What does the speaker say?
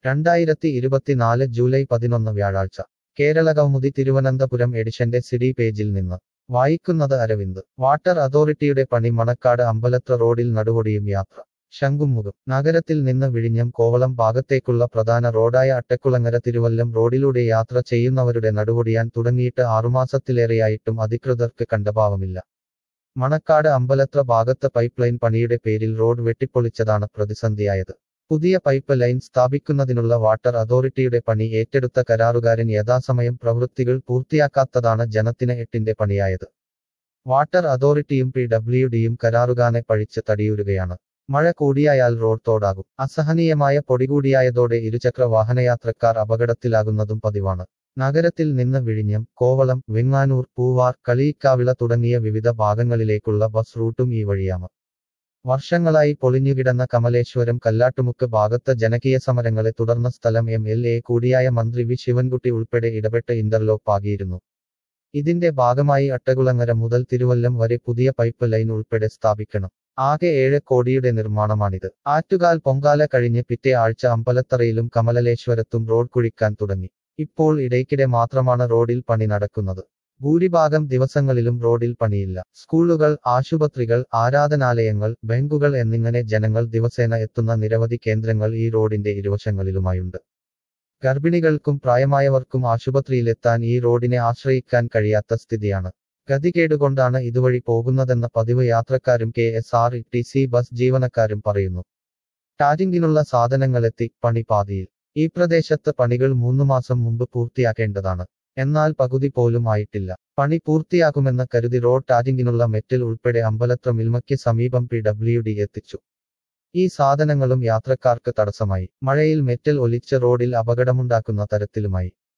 രണ്ടായിരത്തി ഇരുപത്തിനാല് ജൂലൈ പതിനൊന്ന് വ്യാഴാഴ്ച കേരള കൗമുദി തിരുവനന്തപുരം എഡിഷന്റെ സിഡി പേജിൽ നിന്ന് വായിക്കുന്നത് അരവിന്ദ് വാട്ടർ അതോറിറ്റിയുടെ പണി മണക്കാട് അമ്പലത്ര റോഡിൽ നടുവൊടിയും യാത്ര ശംഖുമുഖം നഗരത്തിൽ നിന്ന് വിഴിഞ്ഞം കോവളം ഭാഗത്തേക്കുള്ള പ്രധാന റോഡായ അട്ടക്കുളങ്ങര തിരുവല്ലം റോഡിലൂടെ യാത്ര ചെയ്യുന്നവരുടെ നടുവൊടിയാൻ തുടങ്ങിയിട്ട് ആറുമാസത്തിലേറെയായിട്ടും അധികൃതർക്ക് കണ്ടഭാവമില്ല മണക്കാട് അമ്പലത്ര ഭാഗത്ത് പൈപ്പ് ലൈൻ പണിയുടെ പേരിൽ റോഡ് വെട്ടിപ്പൊളിച്ചതാണ് പ്രതിസന്ധിയായത് പുതിയ പൈപ്പ് ലൈൻ സ്ഥാപിക്കുന്നതിനുള്ള വാട്ടർ അതോറിറ്റിയുടെ പണി ഏറ്റെടുത്ത കരാറുകാരൻ യഥാസമയം പ്രവൃത്തികൾ പൂർത്തിയാക്കാത്തതാണ് ജനത്തിന് എട്ടിന്റെ പണിയായത് വാട്ടർ അതോറിറ്റിയും പി ഡബ്ല്യു ഡിയും കരാറുകാരനെ പഴിച്ച് തടിയൂരുകയാണ് മഴ കൂടിയായാൽ റോഡ് തോടാകും അസഹനീയമായ പൊടികൂടിയായതോടെ ഇരുചക്ര വാഹനയാത്രക്കാർ അപകടത്തിലാകുന്നതും പതിവാണ് നഗരത്തിൽ നിന്ന് വിഴിഞ്ഞം കോവളം വെങ്ങാനൂർ പൂവാർ കളിയിക്കാവിള തുടങ്ങിയ വിവിധ ഭാഗങ്ങളിലേക്കുള്ള ബസ് റൂട്ടും ഈ വഴിയാണ് വർഷങ്ങളായി പൊളിഞ്ഞുകിടന്ന കമലേശ്വരം കല്ലാട്ടുമുക്ക് ഭാഗത്ത് ജനകീയ സമരങ്ങളെ തുടർന്ന സ്ഥലം എം എൽ എ കൂടിയായ മന്ത്രി വി ശിവൻകുട്ടി ഉൾപ്പെടെ ഇടപെട്ട് ഇന്റർലോക്ക് ആകിയിരുന്നു ഇതിന്റെ ഭാഗമായി അട്ടകുളങ്ങര മുതൽ തിരുവല്ലം വരെ പുതിയ പൈപ്പ് ലൈൻ ഉൾപ്പെടെ സ്ഥാപിക്കണം ആകെ ഏഴ് കോടിയുടെ നിർമ്മാണമാണിത് ആറ്റുകാൽ പൊങ്കാല കഴിഞ്ഞ് പിറ്റേ ആഴ്ച അമ്പലത്തറയിലും കമലലേശ്വരത്തും റോഡ് കുഴിക്കാൻ തുടങ്ങി ഇപ്പോൾ ഇടയ്ക്കിടെ മാത്രമാണ് റോഡിൽ പണി നടക്കുന്നത് ഭൂരിഭാഗം ദിവസങ്ങളിലും റോഡിൽ പണിയില്ല സ്കൂളുകൾ ആശുപത്രികൾ ആരാധനാലയങ്ങൾ ബാങ്കുകൾ എന്നിങ്ങനെ ജനങ്ങൾ ദിവസേന എത്തുന്ന നിരവധി കേന്ദ്രങ്ങൾ ഈ റോഡിന്റെ ഇരുവശങ്ങളിലുമായുണ്ട് ഗർഭിണികൾക്കും പ്രായമായവർക്കും ആശുപത്രിയിലെത്താൻ ഈ റോഡിനെ ആശ്രയിക്കാൻ കഴിയാത്ത സ്ഥിതിയാണ് ഗതികേടുകൊണ്ടാണ് ഇതുവഴി പോകുന്നതെന്ന പതിവ് യാത്രക്കാരും K S R T C bus ജീവനക്കാരും പറയുന്നു ടാരിങ്ങിനുള്ള സാധനങ്ങളെത്തി പണി പാതിയിൽ ഈ പ്രദേശത്ത് പണികൾ മൂന്നു മാസം മുമ്പ് പൂർത്തിയാക്കേണ്ടതാണ് എന്നാൽ പകുതി പോലും ആയിട്ടില്ല പണി പൂർത്തിയാക്കുമെന്ന് കരുതി റോഡ് ടാരിങ്ങിനുള്ള മെറ്റൽ ഉൾപ്പെടെ അമ്പലത്ര മിൽമയ്ക്ക് സമീപം പി ഡബ്ല്യു ഡി എത്തിച്ചു ഈ സാധനങ്ങളും യാത്രക്കാർക്ക് തടസ്സമായി മഴയിൽ മെറ്റൽ ഒലിച്ച് റോഡിൽ അപകടമുണ്ടാക്കുന്ന തരത്തിലുമായി